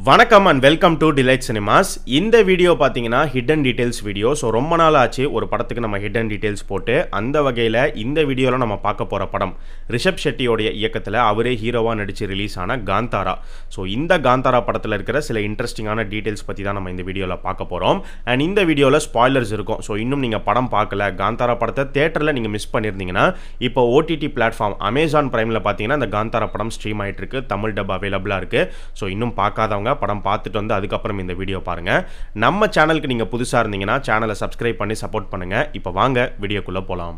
வணக்கம் and welcome to Delight Cinemas இந்த video பார்த்தீங்கன்னா ஹிடன் டீடைல்ஸ் வீடியோ ஸோ ரொம்ப நாள் ஆச்சு ஒரு படத்துக்கு நம்ம ஹிடன் டீடைல்ஸ் போட்டு அந்த வகையில் இந்த வீடியோவில் நம்ம பார்க்க போகிற படம் ரிஷப் ஷெட்டியோடைய இயக்கத்தில் அவரே ஹீரோவாக நடித்து ரிலீஸ் ஆன காந்தாரா ஸோ இந்த காந்தாரா படத்தில் இருக்கிற சில இன்ட்ரெஸ்டிங்கான டீடைல்ஸ் பற்றி தான் நம்ம இந்த வீடியோவில் பார்க்க போகிறோம் அண்ட் இந்த வீடியோவில் ஸ்பாய்லர்ஸ் இருக்கும் ஸோ இன்னும் நீங்கள் படம் பார்க்கல காந்தாரா படத்தை தேட்டரில் நீங்கள் மிஸ் பண்ணியிருந்தீங்கன்னா இப்போ ஓடிடி பிளாட்ஃபார்ம் அமேசான் பிரைமில் பார்த்தீங்கன்னா இந்த காந்தாரா படம் ஸ்ட்ரீம் ஆகிட்டு இருக்கு தமிழ் டப் அவைலபிளாக இருக்குது ஸோ இன்னும் பார்க்காதவங்க படம் பார்த்துட்டு வந்து அதுக்கப்புறம் இந்த வீடியோ பாருங்கள் நம்ம சேனலுக்கு நீங்கள் புதுசாக இருந்தீங்கன்னா சேனலை சப்ஸ்கிரைப் பண்ணி சப்போர்ட் பண்ணுங்கள் இப்போ வாங்க வீடியோக்குள்ளே போகலாம்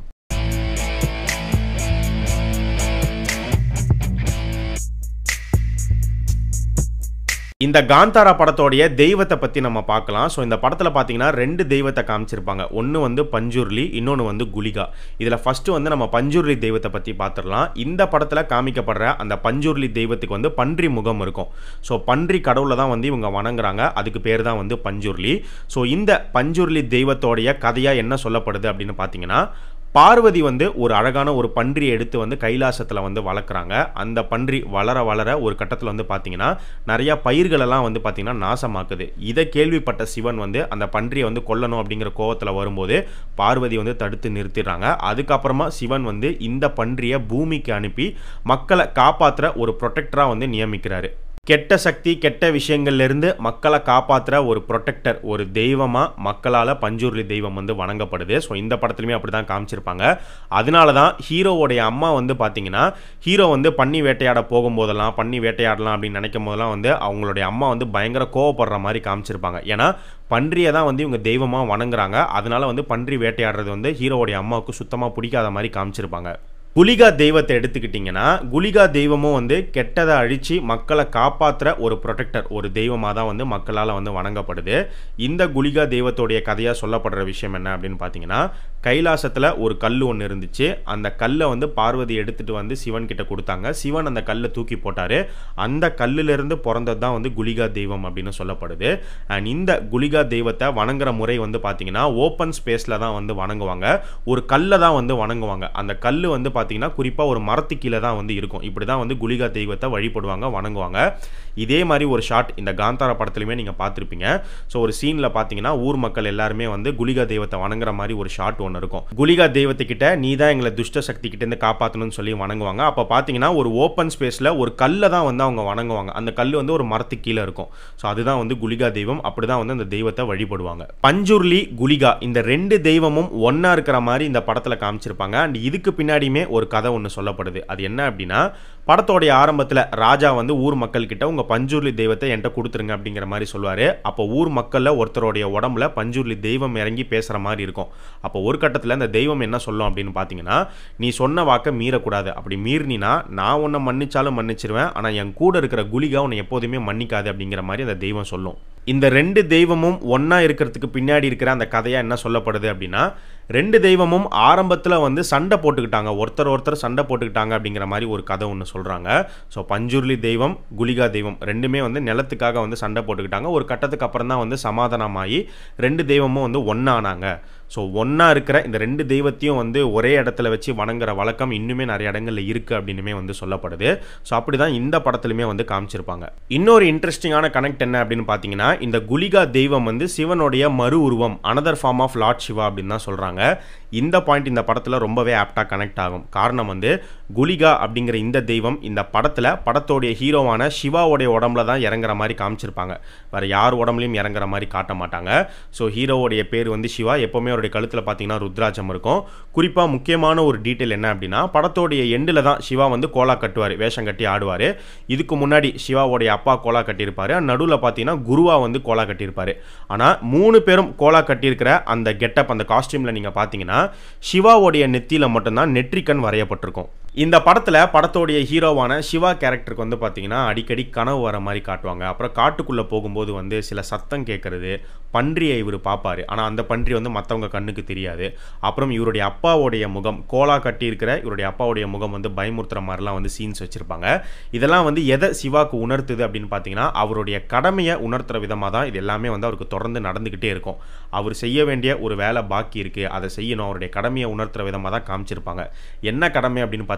இந்த காந்தாரா படத்தோடைய தெய்வத்தை பற்றி நம்ம பார்க்கலாம் ஸோ இந்த படத்தில் பார்த்தீங்கன்னா ரெண்டு தெய்வத்தை காமிச்சிருப்பாங்க ஒன்று வந்து பஞ்சுர்லி இன்னொன்று வந்து குலிகா இதில் ஃபஸ்ட்டு வந்து நம்ம பஞ்சுர்லி தெய்வத்தை பற்றி பார்த்துடலாம் இந்த படத்தில் காமிக்கப்படுற அந்த பஞ்சுர்லி தெய்வத்துக்கு வந்து பன்றி முகம் இருக்கும் ஸோ பன்றி கடவுளை தான் வந்து இவங்க வணங்குறாங்க அதுக்கு பேர் தான் வந்து பஞ்சுர்லி ஸோ இந்த பஞ்சுர்லி தெய்வத்தோடைய கதையாக என்ன சொல்லப்படுது அப்படின்னு பார்த்தீங்கன்னா பார்வதி வந்து ஒரு அழகான ஒரு பன்றியை எடுத்து வந்து கைலாசத்தில் வந்து வளர்க்குறாங்க அந்த பன்றி வளர வளர ஒரு கட்டத்தில் வந்து பார்த்தீங்கன்னா நிறையா பயிர்களெல்லாம் வந்து பார்த்தீங்கன்னா நாசமாக்குது இதை கேள்விப்பட்ட சிவன் வந்து அந்த பன்றியை வந்து கொல்லணும் அப்படிங்கிற கோவத்தில் வரும்போது பார்வதி வந்து தடுத்து நிறுத்திடுறாங்க அதுக்கப்புறமா சிவன் வந்து இந்த பன்றியை பூமிக்கு அனுப்பி மக்களை காப்பாற்றுற ஒரு ப்ரொடெக்டராக வந்து நியமிக்கிறாரு கெட்ட சக்தி கெட்ட விஷயங்கள்லேருந்து மக்களை காப்பாற்றுற ஒரு ப்ரொடெக்டர் ஒரு தெய்வமாக மக்களால் பஞ்சூர்லி தெய்வம் வந்து வணங்கப்படுது ஸோ இந்த படத்துலையுமே அப்படி தான் காமிச்சிருப்பாங்க அதனால தான் ஹீரோவோடைய அம்மா வந்து பார்த்தீங்கன்னா ஹீரோ வந்து பண்ணி வேட்டையாட போகும்போதெல்லாம் பண்ணி வேட்டையாடலாம் அப்படின்னு நினைக்கும் போதெல்லாம் வந்து அவங்களுடைய அம்மா வந்து பயங்கர கோவப்படுற மாதிரி காமிச்சிருப்பாங்க ஏன்னா பன்றியை தான் வந்து இவங்க தெய்வமாக வணங்குறாங்க அதனால வந்து பன்றி வேட்டையாடுறது வந்து ஹீரோவோடைய அம்மாவுக்கு சுத்தமாக பிடிக்காத மாதிரி காமிச்சிருப்பாங்க குலிகா தெய்வத்தை எடுத்துக்கிட்டிங்கன்னா குலிகா தெய்வமும் வந்து கெட்டதை அழித்து மக்களை காப்பாற்றுற ஒரு ப்ரொடெக்டர் ஒரு தெய்வமாக தான் வந்து மக்களால் வந்து வணங்கப்படுது இந்த குலிகா தெய்வத்தோடைய கதையாக சொல்லப்படுற விஷயம் என்ன அப்படின்னு பார்த்தீங்கன்னா கைலாசத்தில் ஒரு கல் ஒன்று இருந்துச்சு அந்த கல்லை வந்து பார்வதி எடுத்துகிட்டு வந்து சிவன் கிட்ட கொடுத்தாங்க சிவன் அந்த கல்லை தூக்கி போட்டார் அந்த கல்லிலிருந்து பிறந்தது தான் வந்து குலிகா தெய்வம் அப்படின்னு சொல்லப்படுது அண்ட் இந்த குலிகா தெய்வத்தை வணங்குற முறை வந்து பார்த்தீங்கன்னா ஓப்பன் ஸ்பேஸில் தான் வந்து வணங்குவாங்க ஒரு கல்லை தான் வந்து வணங்குவாங்க அந்த கல் வந்து பார்த்தீங்கன்னா குறிப்பாக ஒரு மரத்து கீழே தான் வந்து இருக்கும் இப்படி தான் வந்து குலிகா தெய்வத்தை வழிபடுவாங்க வணங்குவாங்க இதே மாதிரி ஒரு ஷாட் இந்த காந்தாரா படத்துலையுமே நீங்கள் பார்த்துருப்பீங்க ஸோ ஒரு சீனில் பார்த்தீங்கன்னா ஊர் மக்கள் எல்லாருமே வந்து குலிகா தெய்வத்தை வணங்குற மாதிரி ஒரு ஷாட் ஒன்று இருக்கும் குலிகா தெய்வத்துக்கிட்ட நீ தான் எங்களை துஷ்ட சக்தி கிட்டேருந்து காப்பாற்றணும்னு சொல்லி வணங்குவாங்க அப்போ பார்த்தீங்கன்னா ஒரு ஓப்பன் ஸ்பேஸில் ஒரு கல்லை தான் வந்து அவங்க வணங்குவாங்க அந்த கல் வந்து ஒரு மரத்து கீழே இருக்கும் ஸோ அதுதான் வந்து குலிகா தெய்வம் அப்படி தான் வந்து அந்த தெய்வத்தை வழிபடுவாங்க பஞ்சுர்லி குலிகா இந்த ரெண்டு தெய்வமும் ஒன்றா இருக்கிற மாதிரி இந்த படத்தில் காமிச்சிருப்பாங்க அண்ட் இதுக்கு பின்னாடியுமே ஒரு கதை ஒன்று சொல்லப்படுது அது என்ன அப்படின்னா படத்தோடைய ஆரம்பத்தில் ராஜா வந்து ஊர் மக்கள் கிட்ட உங்கள் பஞ்சூர்லி தெய்வத்தை என்கிட்ட கொடுத்துருங்க அப்படிங்கிற மாதிரி சொல்லுவார் அப்போ ஊர் மக்களில் ஒருத்தருடைய உடம்புல பஞ்சூர்லி தெய்வம் இறங்கி பேசுகிற மாதிரி இருக்கும் அப்போ ஒரு கட்டத்தில் அந்த தெய்வம் என்ன சொல்லும் அப்படின்னு பார்த்தீங்கன்னா நீ சொன்ன வாக்கை மீறக்கூடாது அப்படி மீறினா நான் உன்னை மன்னிச்சாலும் மன்னிச்சிருவேன் ஆனால் என் கூட இருக்கிற குலிகா உன்னை எப்போதுமே மன்னிக்காது அப்படிங்கிற மாதிரி அந்த தெய்வம் சொல்லும் இந்த ரெண்டு தெய்வமும் ஒன்றா இருக்கிறதுக்கு பின்னாடி இருக்கிற அந்த கதையாக என்ன சொல்லப்படுது அப்படின்னா ரெண்டு தெய்வமும் ஆரம்பத்தில் வந்து சண்டை போட்டுக்கிட்டாங்க ஒருத்தர் ஒருத்தர் சண்டை போட்டுக்கிட்டாங்க அப்படிங்கிற மாதிரி ஒரு கதை ஒன்று சொல்கிறாங்க ஸோ பஞ்சுர்லி தெய்வம் குலிகா தெய்வம் ரெண்டுமே வந்து நிலத்துக்காக வந்து சண்டை போட்டுக்கிட்டாங்க ஒரு கட்டத்துக்கு அப்புறம் தான் வந்து சமாதானமாகி ரெண்டு தெய்வமும் வந்து ஒன்றானாங்க ஸோ ஒன்றா இருக்கிற இந்த ரெண்டு தெய்வத்தையும் வந்து ஒரே இடத்துல வச்சு வணங்குற வழக்கம் இன்னுமே நிறைய இடங்களில் இருக்குது அப்படின்னுமே வந்து சொல்லப்படுது ஸோ அப்படி தான் இந்த படத்துலையுமே வந்து காமிச்சிருப்பாங்க இன்னொரு இன்ட்ரெஸ்டிங்கான கனெக்ட் என்ன அப்படின்னு பார்த்தீங்கன்னா இந்த குலிகா தெய்வம் வந்து சிவனுடைய மறு உருவம் another form of lord Shiva அப்படின்னு தான் சொல்கிறாங்க இந்த பாயிண்ட் இந்த படத்தில் ரொம்பவே ஆப்டாக கனெக்ட் ஆகும் காரணம் வந்து குலிகா அப்படிங்கிற இந்த தெய்வம் இந்த படத்தில் படத்தோடைய ஹீரோவான சிவாவோடைய உடம்புல தான் இறங்குற மாதிரி காமிச்சிருப்பாங்க வேறு யார் உடம்புலையும் இறங்குற மாதிரி காட்ட மாட்டாங்க ஸோ ஹீரோவோடைய பேர் வந்து சிவா எப்போவுமே அவருடைய கழுத்தில் பார்த்தீங்கன்னா ருத்ராஜம் இருக்கும் குறிப்பாக முக்கியமான ஒரு டீட்டெயில் என்ன அப்படின்னா படத்தோடைய எண்டில் தான் சிவா வந்து கோலா கட்டுவார் வேஷம் கட்டி ஆடுவார் இதுக்கு முன்னாடி சிவாவோடைய அப்பா கோலா கட்டியிருப்பார் நடுவில் பார்த்தீங்கன்னா குருவா வந்து கோலா கட்டியிருப்பார் ஆனால் மூணு பேரும் கோலா கட்டியிருக்கிற அந்த கெட்டப் அந்த காஸ்டியூமில் நீங்கள் பார்த்தீங்கன்னா சிவாவோடைய நெத்தியில் மட்டும்தான் நெற்றிக்கண் வரையப்பட்டிருக்கும் இந்த படத்தில் படத்தோடைய ஹீரோவான சிவா கேரக்டருக்கு வந்து பார்த்தீங்கன்னா அடிக்கடி கனவு வர மாதிரி காட்டுவாங்க அப்புறம் காட்டுக்குள்ளே போகும்போது வந்து சில சத்தம் கேட்குறது பன்றியை இவர் பார்ப்பார் ஆனால் அந்த பன்றி வந்து மற்றவங்க கண்ணுக்கு தெரியாது அப்புறம் இவருடைய அப்பாவுடைய முகம் கோலா கட்டியிருக்கிற இவருடைய அப்பாவுடைய முகம் வந்து பயமுறுத்துற மாதிரிலாம் வந்து சீன்ஸ் வச்சுருப்பாங்க இதெல்லாம் வந்து எதை சிவாக்கு உணர்த்துது அப்படின்னு பார்த்தீங்கன்னா அவருடைய கடமையை உணர்த்துற விதமாக தான் இது எல்லாமே வந்து அவருக்கு தொடர்ந்து நடந்துக்கிட்டே இருக்கும் அவர் செய்ய வேண்டிய ஒரு வேலை பாக்கி இருக்குது அதை செய்யணும் அவருடைய கடமையை உணர்த்துற விதமாக தான் காமிச்சிருப்பாங்க என்ன கடமை அப்படின்னு பார்த்தீங்கன்னா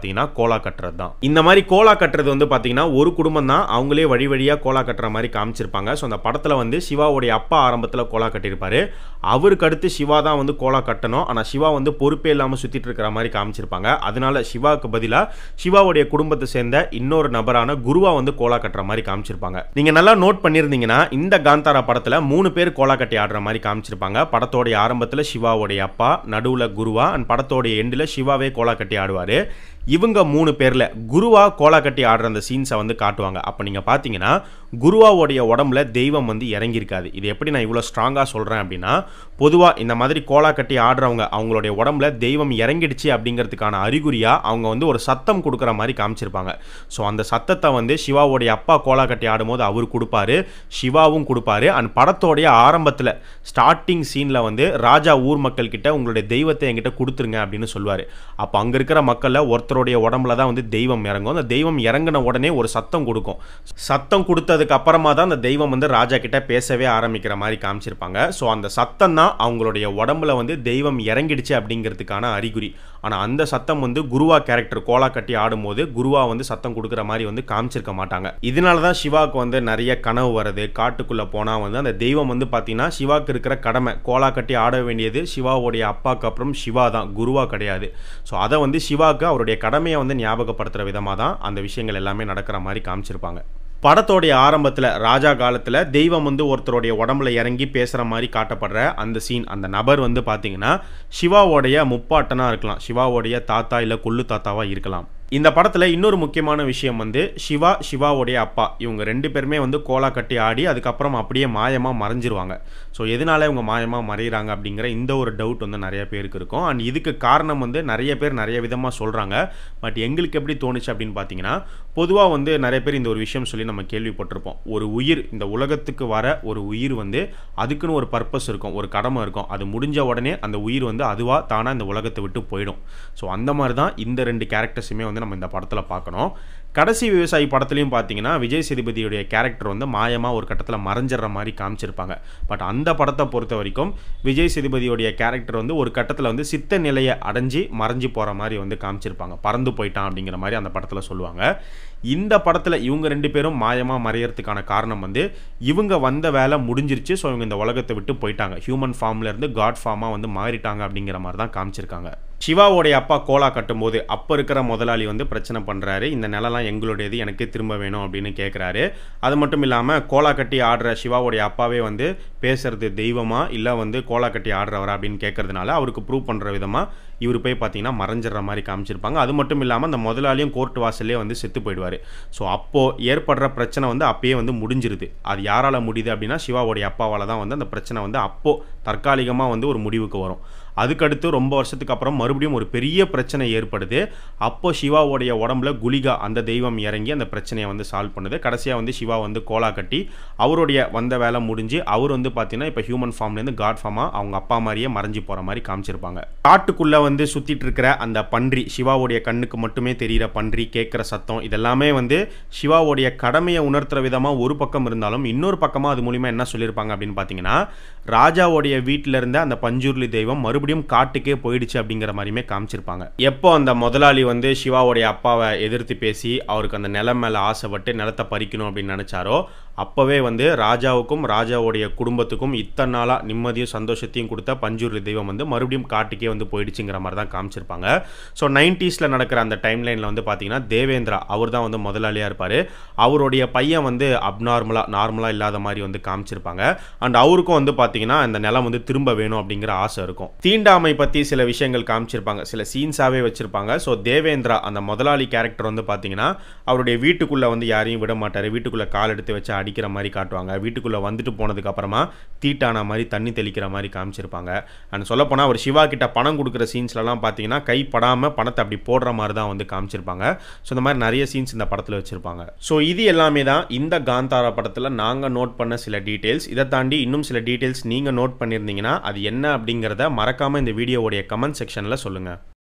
பார்த்தீங்கன்னா கோலா கட்டுறது தான் இந்த மாதிரி கோலா கட்டுறது வந்து பார்த்தீங்கன்னா ஒரு குடும்பம் தான் அவங்களே வழி வழியாக கோலா கட்டுற மாதிரி காமிச்சிருப்பாங்க ஸோ அந்த படத்தில் வந்து சிவாவுடைய அப்பா ஆரம்பத்தில் கோலா கட்டியிருப்பாரு அவருக்கு அடுத்து சிவா தான் வந்து கோலா கட்டணும் ஆனால் சிவா வந்து பொறுப்பே இல்லாமல் சுற்றிட்டு இருக்கிற மாதிரி காமிச்சிருப்பாங்க அதனால சிவாவுக்கு பதிலாக சிவாவுடைய குடும்பத்தை சேர்ந்த இன்னொரு நபரான குருவா வந்து கோலா கட்டுற மாதிரி காமிச்சிருப்பாங்க நீங்கள் நல்லா நோட் பண்ணியிருந்தீங்கன்னா இந்த காந்தாரா படத்தில் மூணு பேர் கோலா கட்டி ஆடுற மாதிரி காமிச்சிருப்பாங்க படத்தோடைய ஆரம்பத்தில் சிவாவுடைய அப்பா நடுவில் குருவா அண்ட் படத்தோடைய எண்டில் சிவாவே கோலா கட்டி ஆடுவார் இவங்க மூணு பேரில் குருவா கோலா கட்டி ஆடுற அந்த சீன்ஸை வந்து காட்டுவாங்க அப்போ நீங்கள் பார்த்தீங்கன்னா குருவாவுடைய உடம்புல தெய்வம் வந்து இறங்கியிருக்காது இது எப்படி நான் இவ்வளோ ஸ்ட்ராங்காக சொல்கிறேன் அப்படின்னா பொதுவாக இந்த மாதிரி கோலா கட்டி ஆடுறவங்க அவங்களுடைய உடம்புல தெய்வம் இறங்கிடுச்சு அப்படிங்கிறதுக்கான அறிகுறியாக அவங்க வந்து ஒரு சத்தம் கொடுக்குற மாதிரி காமிச்சிருப்பாங்க ஸோ அந்த சத்தத்தை வந்து சிவாவுடைய அப்பா கோலா கட்டி ஆடும்போது அவர் கொடுப்பாரு சிவாவும் கொடுப்பாரு அண்ட் படத்தோடைய ஆரம்பத்தில் ஸ்டார்டிங் சீனில் வந்து ராஜா ஊர் மக்கள் கிட்ட உங்களுடைய தெய்வத்தை என்கிட்ட கொடுத்துருங்க அப்படின்னு சொல்லுவார் அப்போ அங்கே இருக்கிற மக்களில் ஒருத்தருடைய உடம்புல தான் வந்து தெய்வம் இறங்கும் அந்த தெய்வம் இறங்கின உடனே ஒரு சத்தம் கொடுக்கும் சத்தம் கொடுத்ததுக்கு அப்புறமா தான் அந்த தெய்வம் வந்து ராஜா கிட்ட பேசவே ஆரம்பிக்கிற மாதிரி காமிச்சிருப்பாங்க ஸோ அந்த சத்தம் தான் அவங்களுடைய உடம்புல வந்து தெய்வம் இறங்கிடுச்சு அப்படிங்கிறதுக்கான அறிகுறி ஆனால் அந்த சத்தம் வந்து குருவா கேரக்டர் கோலா கட்டி ஆடும்போது குருவா வந்து சத்தம் கொடுக்குற மாதிரி வந்து காமிச்சிருக்க மாட்டாங்க இதனால தான் சிவாவுக்கு வந்து நிறைய கனவு வருது காட்டுக்குள்ளே போனால் வந்து அந்த தெய்வம் வந்து பார்த்தீங்கன்னா சிவாக்கு இருக்கிற கடமை கோலா கட்டி ஆட வேண்டியது சிவாவுடைய அப்பாவுக்கு அப்புறம் சிவா தான் குருவா கிடையாது ஸோ அதை வந்து சிவாவுக்கு அவருடைய கடமையை வந்து ஞாபகப்படுத்துகிற விதமாக தான் அந்த விஷயங்கள் எல்லாமே நடக்கிற மாதிரி காமிச்சிருப்பாங்க படத்தோடைய ஆரம்பத்தில் ராஜா காலத்தில் தெய்வம் வந்து ஒருத்தருடைய உடம்புல இறங்கி பேசுகிற மாதிரி காட்டப்படுற அந்த சீன் அந்த நபர் வந்து பார்த்தீங்கன்னா சிவாவோடைய முப்பாட்டனாக இருக்கலாம் சிவாவோடைய தாத்தா இல்லை கொள்ளு தாத்தாவாக இருக்கலாம் இந்த படத்தில் இன்னொரு முக்கியமான விஷயம் வந்து சிவா சிவாவுடைய அப்பா இவங்க ரெண்டு பேருமே வந்து கோலா கட்டி ஆடி அதுக்கப்புறம் அப்படியே மாயமாக மறைஞ்சிருவாங்க ஸோ எதனால இவங்க மாயமாக மறையிறாங்க அப்படிங்கிற இந்த ஒரு டவுட் வந்து நிறைய பேருக்கு இருக்கும் அண்ட் இதுக்கு காரணம் வந்து நிறைய பேர் நிறைய விதமாக சொல்கிறாங்க பட் எங்களுக்கு எப்படி தோணுச்சு அப்படின்னு பார்த்தீங்கன்னா பொதுவாக வந்து நிறைய பேர் இந்த ஒரு விஷயம் சொல்லி நம்ம கேள்விப்பட்டிருப்போம் ஒரு உயிர் இந்த உலகத்துக்கு வர ஒரு உயிர் வந்து அதுக்குன்னு ஒரு பர்பஸ் இருக்கும் ஒரு கடமை இருக்கும் அது முடிஞ்ச உடனே அந்த உயிர் வந்து அதுவாக தானாக இந்த உலகத்தை விட்டு போயிடும் ஸோ அந்த மாதிரி தான் இந்த ரெண்டு கேரக்டர்ஸுமே வந்து நம்ம இந்த படத்தில் பார்க்கணும் கடைசி விவசாயி படத்துலையும் பார்த்தீங்கன்னா விஜய் சேதுபதியுடைய கேரக்டர் வந்து மாயமாக ஒரு கட்டத்தில் மறைஞ்சிடுற மாதிரி காமிச்சிருப்பாங்க பட் அந்த படத்தை பொறுத்த வரைக்கும் விஜய் சேதுபதியுடைய கேரக்டர் வந்து ஒரு கட்டத்தில் வந்து சித்த நிலையை அடைஞ்சு மறைஞ்சு போகிற மாதிரி வந்து காமிச்சிருப்பாங்க பறந்து போயிட்டான் அப்படிங்கிற மாதிரி அந்த படத்தில் சொல்லுவாங்க இந்த படத்தில் இவங்க ரெண்டு பேரும் மாயமாக மறையறதுக்கான காரணம் வந்து இவங்க வந்த வேலை முடிஞ்சிருச்சு ஸோ இவங்க இந்த உலகத்தை விட்டு போயிட்டாங்க ஹியூமன் ஃபார்ம்ல இருந்து காட் ஃபார்மாக வந்து மாறிட்டாங்க அப்படிங்கிற மாதிரி தான் காமிச்சிருக்காங்க சிவாவோடைய அப்பா கோலா கட்டும்போது அப்போ இருக்கிற முதலாளி வந்து பிரச்சனை பண்ணுறாரு இந்த நிலம்லாம் எங்களுடையது எனக்கு திரும்ப வேணும் அப்படின்னு கேட்குறாரு அது மட்டும் இல்லாமல் கோலா கட்டி ஆடுற சிவாவுடைய அப்பாவே வந்து பேசுறது தெய்வமா இல்லை வந்து கோலா கட்டி ஆடுறவரா அப்படின்னு கேட்கறதுனால அவருக்கு ப்ரூவ் பண்ணுற விதமாக இவர் போய் பார்த்தீங்கன்னா மறைஞ்சிடுற மாதிரி காமிச்சிருப்பாங்க அது மட்டும் இல்லாமல் அந்த முதலாளியும் கோர்ட் வாசல்லே வந்து செத்து போயிடுவார் ஸோ அப்போது ஏற்படுற பிரச்சனை வந்து அப்பயே வந்து முடிஞ்சிருது அது யாரால் முடியுது அப்படின்னா சிவாவுடைய அப்பாவால் தான் வந்து அந்த பிரச்சனை வந்து அப்போது தற்காலிகமாக வந்து ஒரு முடிவுக்கு வரும் அதுக்கடுத்து ரொம்ப வருஷத்துக்கு அப்புறம் மறுபடியும் ஒரு பெரிய பிரச்சனை ஏற்படுது அப்போ சிவாவுடைய உடம்புல குலிகா அந்த தெய்வம் இறங்கி அந்த பிரச்சனையை வந்து சால்வ் பண்ணுது கடைசியாக வந்து சிவா வந்து கோலா கட்டி அவருடைய வந்த வேலை முடிஞ்சு அவர் வந்து பார்த்தீங்கன்னா இப்போ ஹியூமன் ஃபார்ம்லேருந்து காட் ஃபார்மாக அவங்க அப்பா மாதிரியே மறைஞ்சு போகிற மாதிரி காமிச்சிருப்பாங்க காட்டுக்குள்ளே வந்து சுற்றிட்டு இருக்கிற அந்த பன்றி சிவாவுடைய கண்ணுக்கு மட்டுமே தெரிகிற பன்றி கேட்குற சத்தம் இதெல்லாமே வந்து சிவாவுடைய கடமையை உணர்த்துற விதமாக ஒரு பக்கம் இருந்தாலும் இன்னொரு பக்கமாக அது மூலிமா என்ன சொல்லியிருப்பாங்க அப்படின்னு பார்த்தீங்கன்னா ராஜாவுடைய வீட்டில் இருந்த அந்த பஞ்சூர்லி தெய்வம் மறுபடியும் காட்டுக்கே போயிடுச்சு அப்படிங்கிற மாதிரியுமே காமிச்சிருப்பாங்க எப்போ அந்த முதலாளி வந்து சிவாவுடைய அப்பாவை எதிர்த்து பேசி அவருக்கு அந்த நிலம் மேலே ஆசைப்பட்டு நிலத்தை பறிக்கணும் அப்படின்னு நினச்சாரோ அப்போவே வந்து ராஜாவுக்கும் ராஜாவுடைய குடும்பத்துக்கும் இத்தனை நாளாக நிம்மதியும் சந்தோஷத்தையும் கொடுத்த பஞ்சூர்லி தெய்வம் வந்து மறுபடியும் காட்டுக்கே வந்து போயிடுச்சுங்கிற மாதிரி தான் காமிச்சிருப்பாங்க ஸோ நைன்டிஸில் நடக்கிற அந்த டைம் லைனில் வந்து பார்த்தீங்கன்னா தேவேந்திரா அவர் தான் வந்து முதலாளியாக இருப்பார் அவருடைய பையன் வந்து அப்நார்மலாக நார்மலாக இல்லாத மாதிரி வந்து காமிச்சிருப்பாங்க அண்ட் அவருக்கும் வந்து பார்த்தீங்கன்னா இந்த நிலம் வந்து திரும்ப வேணும் அப்படிங்கிற ஆசை இருக்கும் தீண்டாமை பற்றி சில விஷயங்கள் காமிச்சிருப்பாங்க சில சீன்ஸாகவே வச்சுருப்பாங்க ஸோ தேவேந்திரா அந்த முதலாளி கேரக்டர் வந்து பார்த்தீங்கன்னா அவருடைய வீட்டுக்குள்ளே வந்து யாரையும் விட மாட்டார் வீட்டுக்குள்ளே கால் எடுத்து வச்சு அடிக்கிற மாதிரி காட்டுவாங்க வீட்டுக்குள்ளே வந்துட்டு போனதுக்கு அப்புறமா தீட்டான மாதிரி தண்ணி தெளிக்கிற மாதிரி காமிச்சிருப்பாங்க அண்ட் சொல்லப்போனால் அவர் சிவா கிட்ட பணம் கொடுக்குற சீன்ஸ்லலாம் பார்த்தீங்கன்னா கை படாமல் பணத்தை அப்படி போடுற மாதிரி தான் வந்து காமிச்சிருப்பாங்க ஸோ இந்த மாதிரி நிறைய சீன்ஸ் இந்த படத்தில் வச்சுருப்பாங்க ஸோ இது எல்லாமே தான் இந்த காந்தாரா படத்தில் நாங்கள் நோட் பண்ண சில டீட்டெயில்ஸ் இதை தாண்டி இன்னும் சில டீட்டெயில்ஸ் நீங்கள் நோட் பண்ணியிருந்தீங்கன்னா அது என்ன அப்படிங்கிறத மறக்காமல் இந்த வீடியோவுடைய கமெண்ட் செக்ஷனில் சொல்லுங்கள்